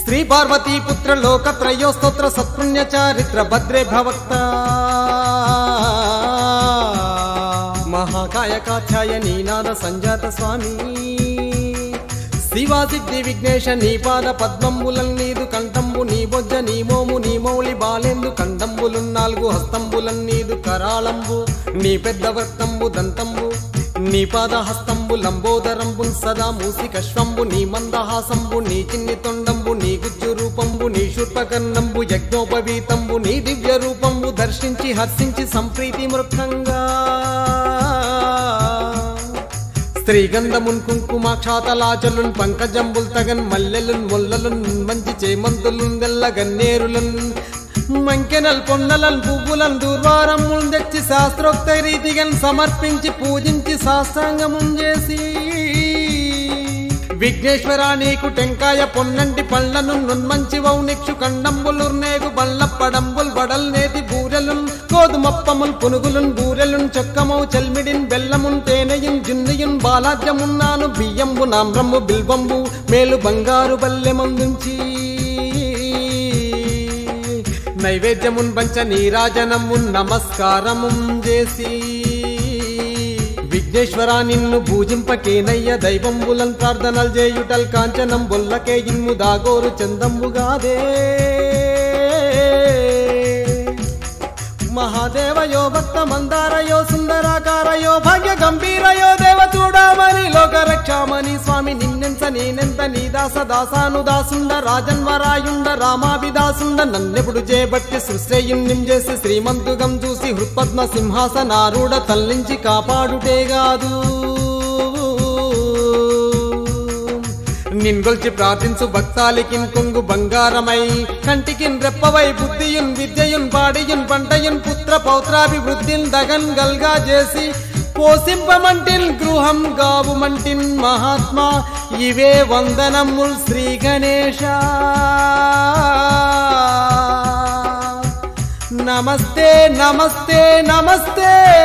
శ్రీ పార్వతీ పుత్ర లోకత్రయో స్తోత్ర సత్పుణ్య చారిత్ర భద్రే భవక్త మహాకాయ కాఛాయ నీనాద సంజాత స్వామి శివాసిద్ధి విఘ్నేశ నీ పాద పద్మంబులన్ నీదు కంఠంబు నీ బొజ్జ నీ మోము నీ మౌళి బాలెందు కంఠంబులు నాలుగు హస్తంబులన్ నీదు కరాళంబు నీ పెద్ద వర్తంబు దంతంబు నీ పాద హస్తంబు లంబోదరంబు సదా మూసి కశ్వంబు నీ మందహాసంబు నీ చిన్ని తొండంబు నీ గుజ్జు రూపంబు నీ శుర్పకర్ణంబు యజ్ఞోపవీతంబు నీ దివ్య రూపంబు దర్శించి హర్షించి సంప్రీతి మృక్కంగా స్త్రీగంధమున్ కుంకుమాక్షాతలాచలున్ పంకజంబుల్ తగన్ మల్లెలున్ ముల్లలున్ మంచి చేమంతులున్ గల్ల గన్నేరులన్ మంకెనల్ పొన్నలన్ పువ్వులన్ దూర్వారముల్ తెచ్చి శాస్త్రోక్త రీతిగన్ సమర్పించి పూజించి సాష్టాంగమున్ చేసి విఘ్నేశ్వర నీకు టెంకాయ పొన్నంటి పళ్ళను నున్మంచి వౌనిక్షు కండంబులుర్నేగు బళ్ళప్పడంబుల్ బడల్ నేతి బూరెలున్ గోధుమప్పముల్ పునుగులున్ బూరెలున్ చొక్కమౌ చెల్మిడిన్ బెల్లమున్ తేనెయున్ జున్నియున్ బాలాద్యమున్నాను బియ్యంబు నామ్రమ్ము బిల్వంబు మేలు బంగారు బల్లెమందుంచి నైవేద్యమున్ పంచ నీరాజనమున్ నమస్కారమున్ చేసి విఘ్నేశ్వర నిన్ను పూజింపకేనయ్య దైవంబులన్ ప్రార్థనలు చేయుటల్ కాంచనం బొల్లకే ఇన్ము దాగోరు చందంబుగాదే మహాదేవయో భక్త మందారయో సుందరాకారయో భాగ్య గంభీరయో దేవ చూడమని లోక రక్షామణి స్వామి నిన్నెంత నేనెంత నీ దాస దాసాను దాసుండ రాజన్వరాయుండ రామాభిదాసుండ నన్నెప్పుడు చేపట్టి సృష్టయుణ్యం చేసి శ్రీమంతుగం చూసి హృత్పద్మ సింహాసనారూఢ తల్లించి కాపాడుటేగాదు నిన్గొల్చి ప్రార్థించు భక్తాలికిన్ కొంగు బంగారమై కంటికిన్ రెప్పవై బుద్ధియున్ విద్యయున్ పాడియున్ పంటయున్ పుత్ర పౌత్రాభివృద్ధిన్ దగన్ గల్గా చేసి పోసింపమంటిన్ గృహం గావుమంటిన్ మహాత్మా ఇవే వందనముల్ శ్రీ గణేశ నమస్తే నమస్తే నమస్తే